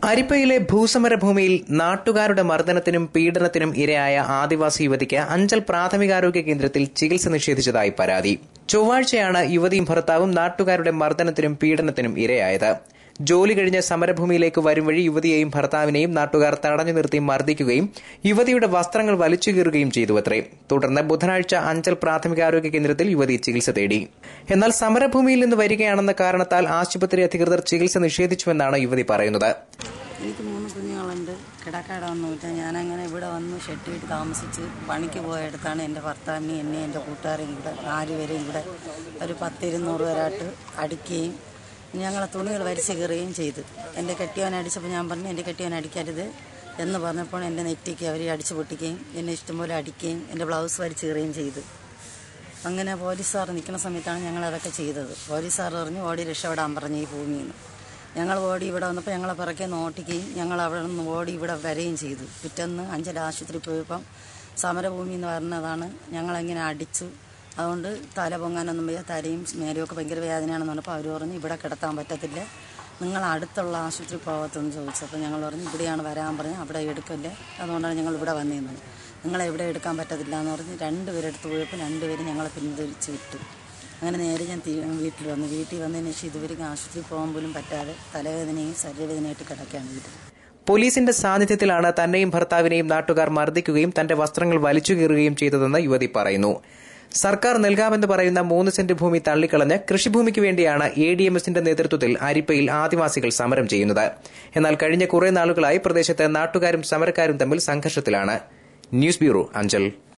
അരിപ്പയിലെ ഭൂസമര ഭൂമിയിൽ നാട്ടുകാരുടെ മർദ്ദനത്തിനും പീഡനത്തിനും ഇരയായ ആദിവാസി യുവതിക്ക് അഞ്ചൽ പ്രാഥമികാരോഗ്യ കേന്ദ്രത്തിൽ ചികിത്സ നിഷേധിച്ചതായി പരാതി ചൊവ്വാഴ്ചയാണ് യുവതിയും ഭർത്താവും നാട്ടുകാരുടെ മർദ്ദനത്തിനും പീഡനത്തിനും ഇരയായത് ജോലി കഴിഞ്ഞ് സമരഭൂമിയിലേക്ക് വരും വഴി യുവതിയെയും ഭർത്താവിനെയും നാട്ടുകാർ തടഞ്ഞു നിർത്തി മർദ്ദിക്കുകയും യുവതിയുടെ വസ്ത്രങ്ങൾ വലിച്ചു കീറുകയും ചെയ്തുവത്രേ തുടർന്ന് ബുധനാഴ്ച അഞ്ചൽ പ്രാഥമികാരോഗ്യ കേന്ദ്രത്തിൽ യുവതി ചികിത്സ തേടി എന്നാൽ സമരഭൂമിയിൽ നിന്ന് വരികയാണെന്ന കാരണത്താൽ ആശുപത്രി അധികൃതർ ചികിത്സ നിഷേധിച്ചുവെന്നാണ് യുവതി പറയുന്നത് എനിക്ക് മൂന്ന് കുഞ്ഞുങ്ങളുണ്ട് കിടക്കാടൊന്നുമില്ല ഞാനങ്ങനെ ഇവിടെ വന്ന് ഷെട്ടിയിട്ട് താമസിച്ച് പണിക്ക് പോയടുത്താണ് എൻ്റെ ഭർത്താവിനെയും എന്നെ എൻ്റെ കൂട്ടുകാരെയും ഇവിടെ നാലുപേരെയും ഇവിടെ ഒരു പത്തിരുന്നൂറ് പേരായിട്ട് അടിക്കുകയും ഞങ്ങളെ തുണികൾ വലിച്ചു കീറുകയും ചെയ്തു എൻ്റെ കെട്ടിയവനെ അടിച്ചപ്പോൾ ഞാൻ പറഞ്ഞു എൻ്റെ കെട്ടിയവനെ അടിക്കരുത് എന്ന് പറഞ്ഞപ്പോൾ എൻ്റെ നെറ്റിക്ക് അവർ അടിച്ചു പൊട്ടിക്കുകയും എന്നെ ഇഷ്ടംപോലെ അടിക്കുകയും എൻ്റെ ബ്ലൗസ് വലിച്ചു കീറുകയും ചെയ്തു അങ്ങനെ പോലീസുകാർ നിൽക്കുന്ന സമയത്താണ് ഞങ്ങൾ അതൊക്കെ ചെയ്തത് പോലീസുകാർ പറഞ്ഞു ഓടി രക്ഷപ്പെടാൻ പറഞ്ഞു ഈ ഭൂമിയിൽ നിന്ന് ഞങ്ങൾ ഓടി ഇവിടെ വന്നപ്പോൾ ഞങ്ങളെ പിറക്കെ നോട്ടിക്കുകയും ഞങ്ങൾ അവിടെ നിന്ന് ഓടി ഇവിടെ വരികയും ചെയ്തു പിറ്റേന്ന് അഞ്ചൽ ആശുപത്രി പോയപ്പം സമരഭൂമി എന്ന് പറഞ്ഞതാണ് ഞങ്ങളെങ്ങനെ അടിച്ചു അതുകൊണ്ട് തല പൊങ്ങാനൊന്നും വയ്യ തലയും മേലും ഒക്കെ ഭയങ്കര വേദനയാണെന്ന് പറഞ്ഞപ്പോൾ അവർ പറഞ്ഞു ഇവിടെ കിടത്താൻ പറ്റത്തില്ല നിങ്ങൾ അടുത്തുള്ള ആശുപത്രി പോകത്തെന്ന് ചോദിച്ചപ്പോൾ ഞങ്ങൾ പറഞ്ഞു ഇവിടെയാണ് വരാൻ പറഞ്ഞു അവിടെ എടുക്കല്ലേ അതുകൊണ്ടാണ് ഞങ്ങൾ ഇവിടെ വന്നിരുന്നത് നിങ്ങളെ ഇവിടെ എടുക്കാൻ പറ്റത്തില്ല എന്ന് പറഞ്ഞ് രണ്ടുപേരെടുത്ത് പോയപ്പോൾ രണ്ടുപേരും ഞങ്ങളെ പിന്തിരിച്ച് വിട്ടു അങ്ങനെ നേരെ ഞാൻ തി- വീട്ടിൽ വന്നു വീട്ടിൽ വന്നതിന് ശേഷം ഇതുവരെ ആശുപത്രി പോകാൻ പോലും പറ്റാതെ തലവേദനയും ശരീരവേദനയായിട്ട് കിടക്കുകയാണ് വീട്ടിൽ പോലീസിന്റെ സാന്നിധ്യത്തിലാണ് തന്നെയും ഭർത്താവിനെയും നാട്ടുകാർ മർദ്ദിക്കുകയും തന്റെ വസ്ത്രങ്ങൾ വലിച്ചു കീറുകയും ചെയ്തതെന്ന് യുവതി പറയുന്നു സർക്കാർ നൽകാമെന്ന് പറയുന്ന മൂന്ന് സെന്റ് ഭൂമി തള്ളിക്കളഞ്ഞ് കൃഷിഭൂമിക്ക് വേണ്ടിയാണ് എ ഡി എം എസിന്റെ നേതൃത്വത്തിൽ അരിപ്പയിൽ ആദിവാസികൾ സമരം ചെയ്യുന്നത് എന്നാൽ കഴിഞ്ഞ കുറെ നാളുകളായി പ്രദേശത്ത് നാട്ടുകാരും സമരക്കാരും തമ്മിൽ സംഘർഷത്തിലാണ് ന്യൂസ് ബ്യൂറോ അഞ്ചൽ